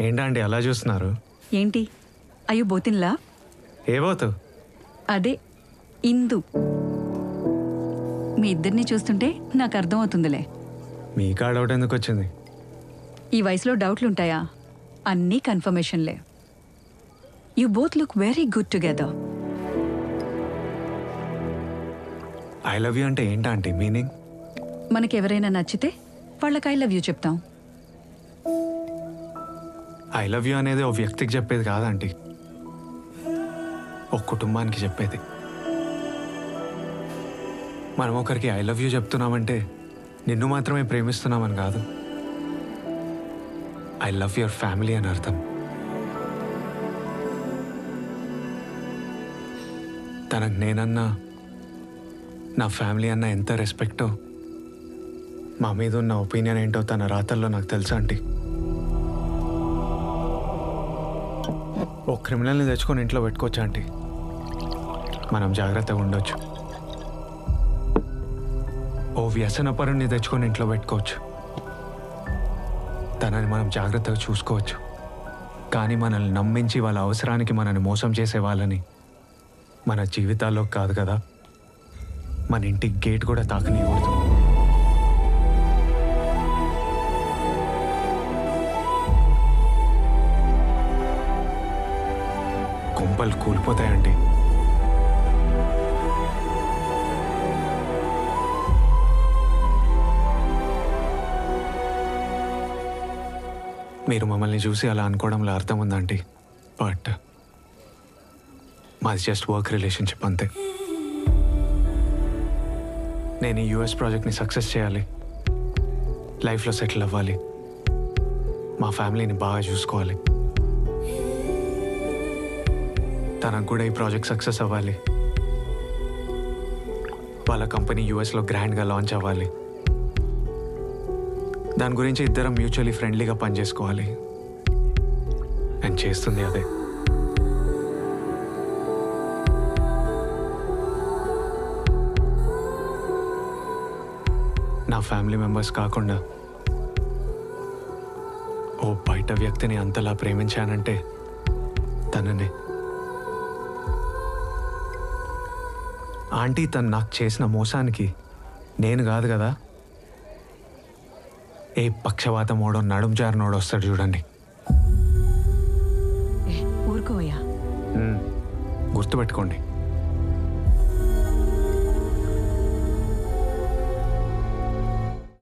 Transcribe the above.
ఏంటండి అలా చూస్తున్నారు ఏంటి అయ్యో బోతిన్లా ఏబోతు అదే ఇందు మీ ఇద్దరిని చూస్తుంటే నాకు అర్థమవుతుందిలే మీ కాడ డౌట్ ఎందుకు వచ్చింది ఈ వయసులో డౌట్లుంటాయా అన్నీ కన్ఫర్మేషన్లే you both look very good together I love you అంటే ఏంటా అంటే మీనింగ్ మనకెవరైనా నచ్చితే వాళ్ళకి ఐ లవ్ యూ చెప్తాం ఐ లవ్ యూ అనేది ఓ వ్యక్తికి చెప్పేది కాదండి ఒక కుటుంబానికి చెప్పేది మనం ఒకరికి ఐ లవ్ యూ చెప్తున్నామంటే నిన్ను మాత్రమే ప్రేమిస్తున్నామని కాదు ఐ లవ్ యువర్ ఫ్యామిలీ అని అర్థం తనకు నేనన్నా నా ఫ్యామిలీ అన్న ఎంత రెస్పెక్టో మా మీద ఉన్న ఒపీనియన్ ఏంటో తన రాతల్లో నాకు తెలుసా ఆంటీ ఓ క్రిమినల్ని తెచ్చుకొని ఇంట్లో పెట్టుకోవచ్చు ఆంటీ మనం జాగ్రత్తగా ఉండొచ్చు ఓ వ్యసనపరుని తెచ్చుకొని ఇంట్లో పెట్టుకోవచ్చు తనని మనం జాగ్రత్తగా చూసుకోవచ్చు కానీ మనల్ని నమ్మించి వాళ్ళ అవసరానికి మనల్ని మోసం చేసే వాళ్ళని మన జీవితాల్లో కాదు కదా మన ఇంటి గేట్ కూడా తాకనియకూడదు కుంపలు కూలిపోతాయండి మీరు మమ్మల్ని చూసి అలా అనుకోవడంలో అర్థం ఉందండి బట్ మాది జస్ట్ వర్క్ రిలేషన్షిప్ అంతే నేను ఈ యూఎస్ ప్రాజెక్ట్ని సక్సెస్ చేయాలి లైఫ్లో సెటిల్ అవ్వాలి మా ఫ్యామిలీని బాగా చూసుకోవాలి తనకు కూడా ఈ ప్రాజెక్ట్ సక్సెస్ అవ్వాలి వాళ్ళ కంపెనీ యూఎస్లో గ్రాండ్గా లాంచ్ అవ్వాలి దాని గురించి ఇద్దరం మ్యూచువల్లీ ఫ్రెండ్లీగా పనిచేసుకోవాలి అండ్ చేస్తుంది అదే నా ఫ్యామిలీ మెంబర్స్ కాకుండా ఓ బయట వ్యక్తిని అంతలా ప్రేమించానంటే తననే ఆంటీ తను నాకు చేసిన మోసానికి నేను కాదు కదా ఏ పక్షవాతమోడో నడుం జారినోడో వస్తాడు చూడండి ఏ, ఊరుకోవయ్యా మ్మ్. గుర్తుపెట్టుకోండి